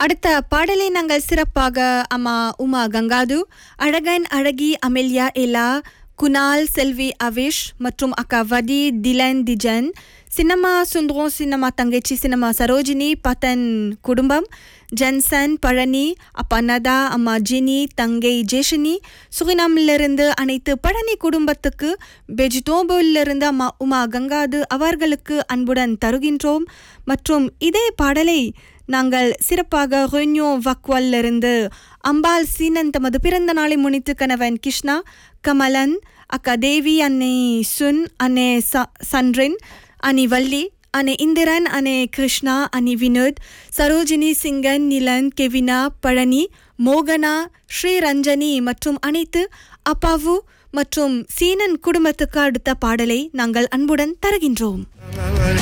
அடுத்த பாடலை நாங்கள் சிறப்பாக அம்மா உமா கங்காது அழகன் அழகி அமெல்யா எலா குணால் செல்வி அவிஷ் மற்றும் அக்கா வடி திலன் திஜன் சின்னம்மா சுந்தரம் சின்னம்மா தங்கச்சி சின்னம்மா சரோஜினி பத்தன் குடும்பம் ஜென்சன் பழனி அப்பா நதா அம்மா ஜினி தங்கை ஜேஷினி சுகினாமிலிருந்து அனைத்து பழனி குடும்பத்துக்கு பெஜிடோபோலிருந்து அம்மா உமா கங்காது அவர்களுக்கு அன்புடன் தருகின்றோம் மற்றும் இதே பாடலை நாங்கள் சிறப்பாக ரொன்யோ வக்வல்லிருந்து அம்பாள் சீனன் தமது பிறந்த நாளை முன்னிட்டு கணவன் கிருஷ்ணா கமலன் அக்கா தேவி அன்னை சுன் அன்னை ச சன்ரின் அனி வள்ளி அனே இந்திரன் அனே கிருஷ்ணா அனி வினோத் சரோஜினி சிங்கன் நிலன் கெவினா பழனி மோகனா ஸ்ரீரஞ்சனி மற்றும் அனைத்து அப்பாவு மற்றும் சீனன் குடும்பத்துக்கு அடுத்த பாடலை நாங்கள் அன்புடன் தருகின்றோம்